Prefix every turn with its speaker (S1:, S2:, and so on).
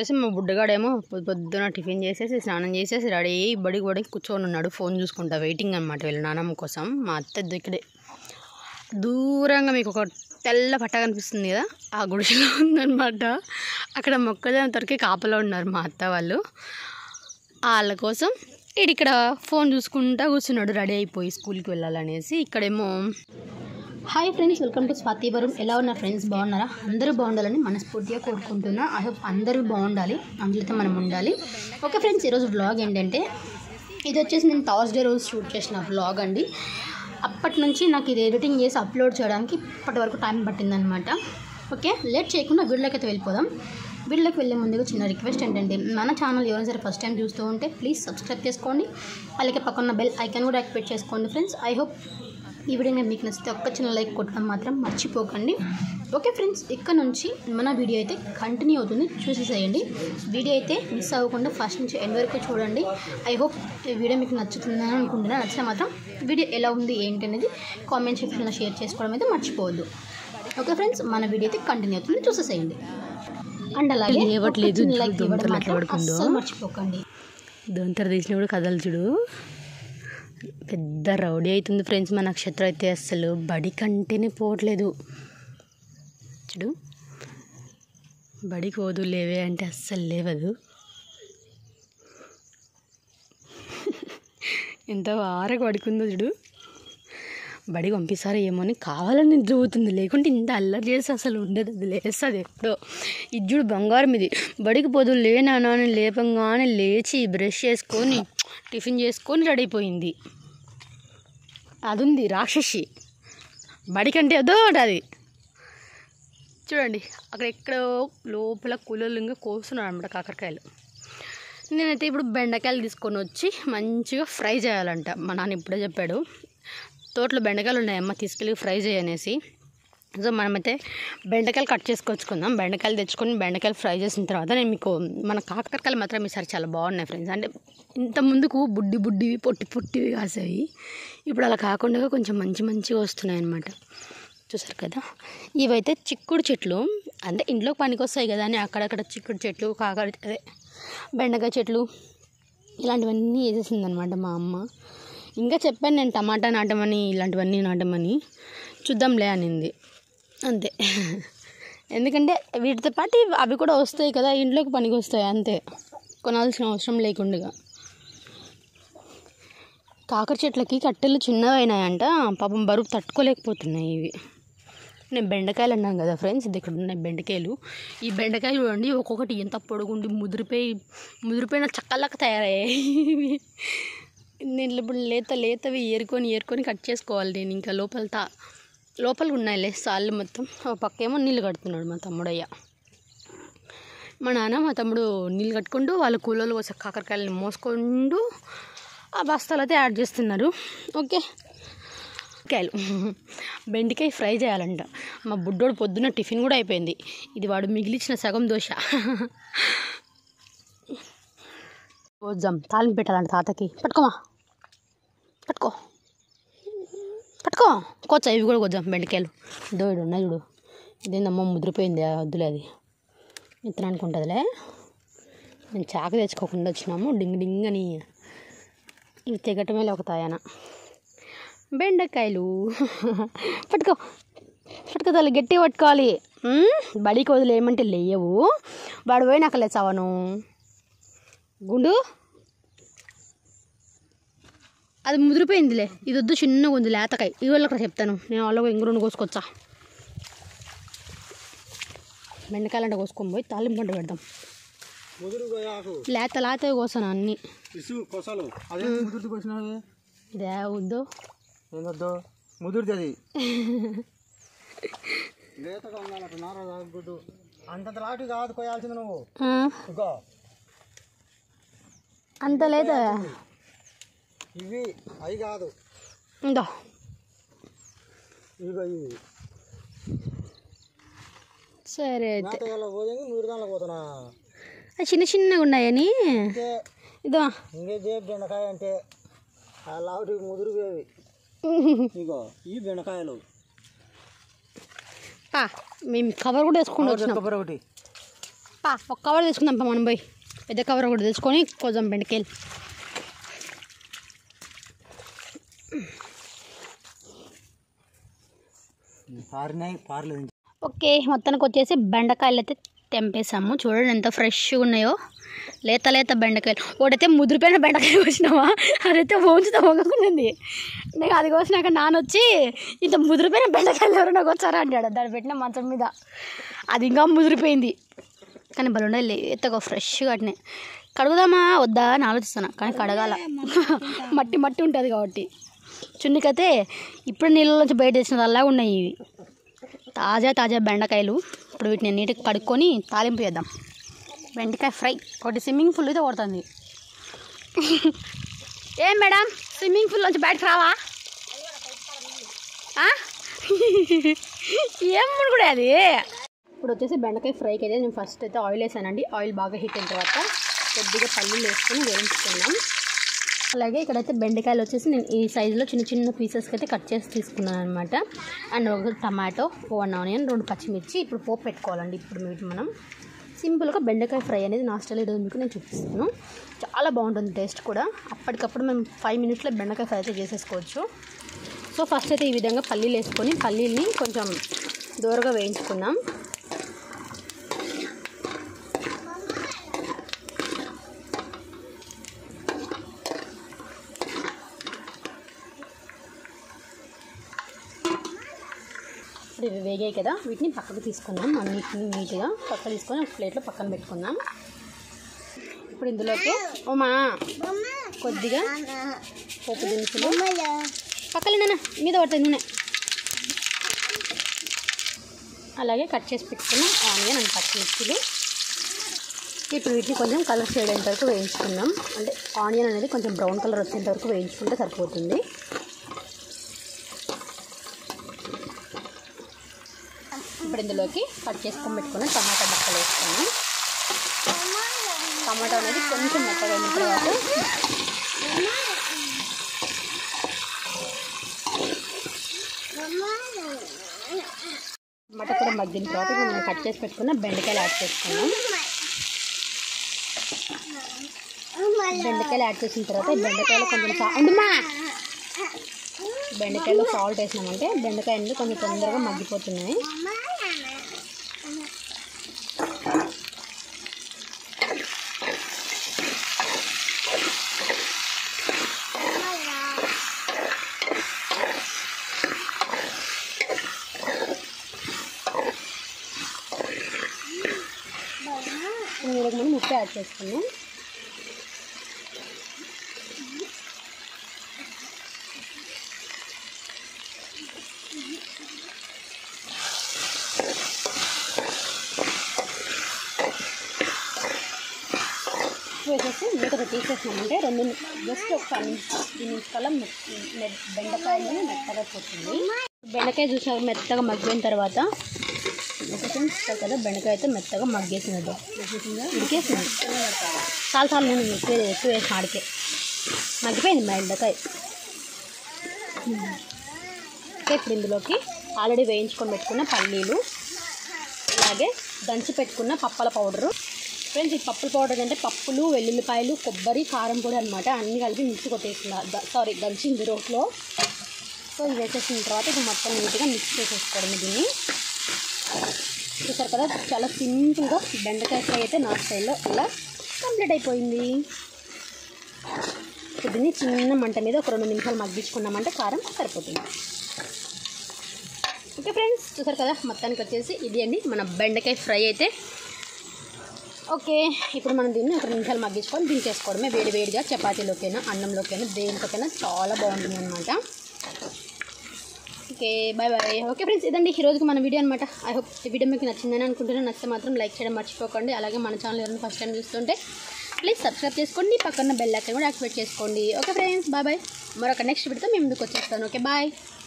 S1: వచ్చేసి మా బుడ్డగాడేమో పొద్దు పొద్దున టిఫిన్ చేసేసి స్నానం చేసేసి రెడీ అయ్యి బడికి బడికి కూర్చొని ఉన్నాడు ఫోన్ చూసుకుంటా వెయిటింగ్ అనమాట వీళ్ళ నానమ్మ కోసం మా అత్త ఇక్కడే దూరంగా మీకు ఒక తెల్ల పట్ట కనిపిస్తుంది కదా ఆ గుడిసెలో ఉందన్నమాట అక్కడ మొక్కజొన్న తొరికి కాపలో ఉన్నారు మా అత్త వాళ్ళు వాళ్ళ కోసం ఈడు ఇక్కడ ఫోన్ చూసుకుంటా కూర్చున్నాడు రెడీ అయిపోయి స్కూల్కి వెళ్ళాలనేసి ఇక్కడేమో hi friends welcome to Swathivaram ఎలా ఉన్నారు ఫ్రెండ్స్ బాగున్నారా అందరూ బాగుండాలని మనస్ఫూర్తిగా కోరుకుంటున్నా ఐ హోప్ అందరూ బాగుండాలి అందులో మనం ఉండాలి ఓకే ఫ్రెండ్స్ ఈరోజు వ్లాగ్ ఏంటంటే ఇది వచ్చేసి నేను థర్స్డే రోజు షూట్ చేసిన వ్లాగ్ అండి అప్పటి నుంచి నాకు ఇది ఎడిటింగ్ చేసి అప్లోడ్ చేయడానికి ఇప్పటి వరకు టైం పట్టిందనమాట ఓకే లేట్ చేయకుండా వీడియోకి అయితే వెళ్ళిపోదాం వీడియోకి వెళ్ళే ముందుగా చిన్న రిక్వెస్ట్ ఏంటంటే మన ఛానల్ ఎవరైనా సరే ఫస్ట్ టైం చూస్తూ ఉంటే ప్లీజ్ సబ్స్క్రైబ్ చేసుకోండి అలాగే పక్కన బెల్ ఐకాన్ కూడా యాక్టివేట్ చేసుకోండి ఫ్రెండ్స్ ఐ హోప్ ఈ వీడియో కనుక మీకు నచ్చితే ఒక్క చిన్న లైక్ కొట్టడం మాత్రం మర్చిపోకండి ఓకే ఫ్రెండ్స్ ఇక్కడ నుంచి మన వీడియో అయితే కంటిన్యూ అవుతుంది చూసేసేయండి వీడియో అయితే మిస్ అవ్వకుండా ఫస్ట్ నుంచి ఎండ్ వరకు చూడండి ఐ హోప్ ఈ వీడియో మీకు నచ్చుతుందని అనుకుంటున్నాను నచ్చితే మాత్రం వీడియో ఎలా ఉంది ఏంటి అనేది కామెంట్ సెక్షన్లో షేర్ చేసుకోవడం అయితే మర్చిపోవద్దు ఓకే ఫ్రెండ్స్ మన వీడియో అయితే కంటిన్యూ అవుతుంది చూసేసేయండి అండ్ అలాగే
S2: లేవట్లేదు,
S1: ఒక్క చిన్న like
S2: దొంతలు
S1: ఇవ్వడం
S2: ఎట్లా
S1: మాత్రం
S2: పడుకుందో.
S1: అస్సలు మర్చిపోకండి
S2: దొంతర తీసిన కూడా కదలు చూడు పెద్ద రౌడీ అవుతుంది ఫ్రెండ్స్ మా నక్షత్రం అయితే అసలు బడి కంటేనే పోవట్లేదు చూడు బడికి పోదు లేవే అంటే అస్సలు లేవదు ఎంత వారకు పడుకుందో చూడు బడికి పంపిస్తారో ఏమో అని కావాలని నిద్ర పోతుంది లేకుంటే ఇంత అల్లరి చేసి అసలు ఉండదు అది లేస్తుంది ఎప్పుడో ఇది చూడు బంగారం ఇది బడికి పోదు లేనానా అని లేపంగానే లేచి బ్రష్ చేసుకొని టిఫిన్ చేసుకొని రెడీ అయిపోయింది అది ఉంది రాక్షసి బడికంటే అదో అది చూడండి అక్కడ ఎక్కడో లోపల కూలర్లు కోస్తున్నారు అనమాట కాకరకాయలు నేనైతే ఇప్పుడు బెండకాయలు తీసుకొని వచ్చి మంచిగా ఫ్రై చేయాలంట మా నాన్న ఇప్పుడే చెప్పాడు తోటలో బెండకాయలు ఉన్నాయమ్మ తీసుకెళ్ళి ఫ్రై చేయనేసి సో మనమైతే బెండకాయలు కట్ చేసుకొచ్చుకుందాం బెండకాయలు తెచ్చుకొని బెండకాయలు ఫ్రై చేసిన తర్వాత నేను మీకు మన కాకరకాయలు మాత్రం ఈసారి చాలా బాగున్నాయి ఫ్రెండ్స్ అంటే ఇంత ముందుకు బుడ్డి బుడ్డివి పొట్టి పొట్టివి కాసేవి ఇప్పుడు అలా కాకుండా కొంచెం మంచి మంచిగా వస్తున్నాయి అన్నమాట చూసారు కదా ఇవైతే చిక్కుడు చెట్లు అంటే ఇంట్లోకి పనికి వస్తాయి కదా అని అక్కడక్కడ చిక్కుడు చెట్లు కాకర అదే బెండకాయ చెట్లు ఇలాంటివన్నీ వేసేసింది అనమాట మా అమ్మ ఇంకా చెప్పాను నేను టమాటా నాటమని ఇలాంటివన్నీ నాటమని చూద్దాంలే అనింది అంతే ఎందుకంటే వీటితో పాటు ఇవి- అవి కూడా వస్తాయి కదా ఇంట్లోకి పనికి వస్తాయి అంతే కొనాల్సిన అవసరం లేకుండా కాకర చెట్లకి కట్టెలు చిన్నవైనాయంట పాపం బరువు తట్టుకోలేకపోతున్నాయి ఇవి నేను బెండకాయలు అన్నాను కదా ఫ్రెండ్స్ ఇది ఇక్కడ ఉన్నాయి బెండకాయలు ఈ బెండకాయలు చూడండి ఒక్కొక్కటి ఎంత పొడుగుండి ముదిరిపోయి ముదిరిపోయిన చక్కలాగా తయారయ్యాయి ఇవి. నేను ఇప్పుడు లేత లేతవి ఏరుకొని ఏరుకొని కట్ చేసుకోవాలి నేను ఇంకా లోపల తా లోపల ఉన్నాయిలే సాళ్ళు మొత్తం ఒక పక్క ఏమో నీళ్ళు కడుతున్నాడు మా తమ్ముడయ్య మా నాన్న మా తమ్ముడు నీళ్ళు కట్టుకుంటూ వాళ్ళ కూలోళ్ళు కోసం కాకరకాయలని మోసుకుంటూ ఆ బస్తాలు అయితే యాడ్ చేస్తున్నారు ఓకే కాయలు బెండకాయ ఫ్రై చేయాలంట మా బుడ్డోడు పొద్దున్న టిఫిన్ కూడా అయిపోయింది ఇది వాడు మిగిలిచిన సగం దోశ పోద్దాం తాలింపు పెట్టాలంట తాతకి పట్టుకోమా పట్టుకో పట్టుకో కోచా ఇవి కూడా కొద్దాం బెండకాయలు దోడు ఉన్నాయి చూడు ఇదేందమ్మా ముదిరిపోయింది వద్దులే అది విత్తనానికి ఉంటుందిలే నేను చాకు తెచ్చుకోకుండా వచ్చినాము డింగ్ డింగ్ అని ఇవి తెగటమే లేకపోతాయన బెండకాయలు పట్టుకో పట్టుకో తల్లి గట్టిగా పట్టుకోవాలి ఉమ్, బడికి వదిలేయమంటే లేయవు వాడు పోయి నాకు లేచావను గుండు అది ముదిరిపోయిందిలే ఇది వద్దు చిన్నగా ఉంది లేతకాయ ఈ వాళ్ళు అక్కడ చెప్తాను నేను వాళ్ళకు ఇంగురుండి కోసుకొచ్చా బెండకాయలు అంటే కోసుకొని పోయి తాలింపు పంట పెడదాం
S3: ముదురు ఆకు
S1: లేత లేత కోసాను అన్నీ
S3: ఇసు కొసలు అదే ముదురుది కొసినది
S1: ఇదే వద్దు
S3: ఏందద్దు ముదురుది అది లేతగా ఉండాలట నార గుడ్డు అంతంత లాటి కాదు కొయ్యాల్సింది నువ్వు
S1: ఆ,
S3: ఇగో
S1: అంత లేదా
S3: ఇవి అవి కాదు
S1: ఇందో
S3: ఇగో ఇవి
S1: సరే అయితే
S3: మేత గల పోయింది ముదురు దానిలో పోతున్నా
S1: అది చిన్న చిన్నగా ఉన్నాయని
S3: అంటే
S1: ఇదో
S3: ఇంకే జే బెండకాయ అంటే ఆ లావుటి ముదురు వేవి ఇగో ఈ బెండకాయలు
S1: ఆ, మేము కవర్ కూడా వేసుకుంటూ వచ్చినాం
S3: కొబ్బరి ఒకటి
S1: పా ఒక కవర్ తీసుకుందాం పా మనం పోయి పెద్ద కవర్ ఒకటి తీసుకొని కొంచెం బెండకాయలు
S3: పారినాయి పారలేదు
S1: ఓకే మొత్తానికి వచ్చేసి బెండకాయలు అయితే తెంపేసాము చూడండి ఎంత ఫ్రెష్గా ఉన్నాయో లేత లేత బెండకాయలు ఒకటైతే ముదిరిపోయిన బెండకాయ కోసినావా అదైతే ఓంచుతా వంగకుంది నేను అది కోసినాక నాన్న వచ్చి ఇంత ముదిరిపోయిన బెండకాయలు ఎవరైనా వచ్చారా అంటాడు దాన్ని పెట్టిన మంచం మీద అది ఇంకా ముదిరిపోయింది కానీ బలుండే లేతగా ఫ్రెష్గా అట్నే కడుగుదామా వద్దా అని ఆలోచిస్తాను కానీ కడగాల మట్టి మట్టి ఉంటుంది కాబట్టి చున్నికైతే ఇప్పుడు నీళ్ళలోంచి బయట తెచ్చినది అలా ఉన్నాయి ఇవి తాజా తాజా బెండకాయలు ఇప్పుడు వీటిని నీటికి కడుక్కొని తాలింపు చేద్దాం బెండకాయ ఫ్రై ఒకటి స్విమ్మింగ్ పూల్ అయితే కొడుతుంది ఏం మేడం స్విమ్మింగ్ పూల్ నుంచి బయటకు రావా ఆ? ఏం కూడా అది ఇప్పుడు వచ్చేసి బెండకాయ ఫ్రైకి అయితే నేను ఫస్ట్ అయితే ఆయిల్ వేసానండి ఆయిల్ బాగా హీట్ అయిన తర్వాత కొద్దిగా పల్లీలు వేసుకొని వేయించుకున్నాం అలాగే ఇక్కడైతే బెండకాయలు వచ్చేసి నేను ఈ సైజులో చిన్న చిన్న పీసెస్కి అయితే కట్ చేసి తీసుకున్నాను అనమాట అండ్ ఒక టమాటో వన్ ఆనియన్ రెండు పచ్చిమిర్చి ఇప్పుడు పోపు పెట్టుకోవాలండి ఇప్పుడు వీటి మనం సింపుల్గా బెండకాయ ఫ్రై అనేది నా స్టైల్ ఈరోజు మీకు నేను చూపిస్తాను చాలా బాగుంటుంది టేస్ట్ కూడా అప్పటికప్పుడు మేము ఫైవ్ మినిట్స్లో బెండకాయ ఫ్రై అయితే చేసేసుకోవచ్చు సో ఫస్ట్ అయితే ఈ విధంగా పల్లీలు వేసుకొని పల్లీల్ని కొంచెం దూరగా వేయించుకుందాం ఇప్పుడు ఇవి వేగాయి కదా వీటిని పక్కకు తీసుకుందాం అన్నిటిని నీట్గా పక్క తీసుకొని ఒక ప్లేట్లో పక్కన పెట్టుకుందాం ఇప్పుడు ఇందులోకి ఓమా కొద్దిగా పోపు దినుసులు పక్కన నాన్న మీద పడుతుంది నూనె అలాగే కట్ చేసి పెట్టుకున్న ఆనియన్ అండ్ పచ్చిమిర్చిలు ఇప్పుడు వీటిని కొంచెం కలర్ షేడ్ అయ్యేంత వరకు వేయించుకుందాం అంటే ఆనియన్ అనేది కొంచెం బ్రౌన్ కలర్ వచ్చేంత వరకు వేయించుకుంటే సరిపోతుంది ఇప్పుడు ఇందులోకి కట్ చేసుకొని పెట్టుకున్న టమాటా ముక్కలు వేసుకొని టమాటా అనేది కొంచెం మెత్తగా అయిన తర్వాత టమాటా కూడా మగ్గిన తర్వాత ఇప్పుడు మనం కట్ చేసి పెట్టుకున్న బెండకాయలు యాడ్ చేసుకున్నాం బెండకాయలు యాడ్ చేసిన తర్వాత ఈ బెండకాయలు కొంచెం సా ఉండుమా బెండకాయలో సాల్ట్ వేసినామంటే బెండకాయ అనేది కొంచెం తొందరగా మగ్గిపోతున్నాయి ఇందులోకి మనం ఉప్పు యాడ్ చేసుకున్నాం వేసేసి మూత తీసేసినామంటే రెండు జస్ట్ ఒక ఈ నిమిషాల బెండకాయలు మెత్తగా పోతుంది బెండకాయ చూసాక మెత్తగా మగ్గిన తర్వాత ఒకటి కదా బెండకాయ అయితే మెత్తగా మగ్గేసినట్టు ఉడికేసింది చాలా చాలా నేను ఎక్కువ ఎక్కువ వేసిన ఆడికే మగ్గిపోయింది బెండకాయ ఓకే ఇప్పుడు ఇందులోకి ఆల్రెడీ వేయించుకొని పెట్టుకున్న పల్లీలు అలాగే దంచి పెట్టుకున్న పప్పల పౌడరు ఫ్రెండ్స్ ఈ పప్పుల పౌడర్ అంటే పప్పులు వెల్లుల్లిపాయలు కొబ్బరి కారం పొడి అనమాట అన్నీ కలిపి మిక్స్ కొట్టేసిన సారీ దంచింది రోట్లో సో ఇవి వేసేసిన తర్వాత ఇది మొత్తం నీట్గా మిక్స్ చేసేసుకోవడం దీన్ని చూసారు కదా చాలా సింపుల్గా బెండకాయ ఫ్రై అయితే నా స్టైల్లో ఇలా కంప్లీట్ అయిపోయింది ఇప్పుడు దీన్ని చిన్న మంట మీద ఒక రెండు నిమిషాలు మగ్గించుకున్నామంటే కారం సరిపోతుంది ఓకే ఫ్రెండ్స్ చూసారు కదా మొత్తానికి వచ్చేసి ఇది అండి మన బెండకాయ ఫ్రై అయితే ఓకే ఇప్పుడు మనం దీన్ని ఒక నిమిషాలు మగ్గించుకొని దించేసుకోవడమే వేడి వేడిగా చపాతీలోకైనా అన్నంలోకైనా దేనికైనా చాలా బాగుంటుంది అనమాట okay bye bye okay friends ఇదండి ఈ రోజుకి మన వీడియో అనమాట ఐ హోప్ ఈ వీడియో మీకు నచ్చిందని అనుకుంటున్నాను నచ్చితే మాత్రం లైక్ చేయడం మర్చిపోకండి అలాగే మన ఛానల్ ఎవరైనా ఫస్ట్ టైం చూస్తుంటే ప్లీజ్ సబ్స్క్రైబ్ చేసుకోండి పక్కన బెల్ ఐకాన్ కూడా యాక్టివేట్ చేసుకోండి ఓకే ఫ్రెండ్స్ బాయ్ బాయ్ మరొక నెక్స్ట్ వీడియోతో మేము ముందుకు వచ్చేస్తాను ఓకే బాయ్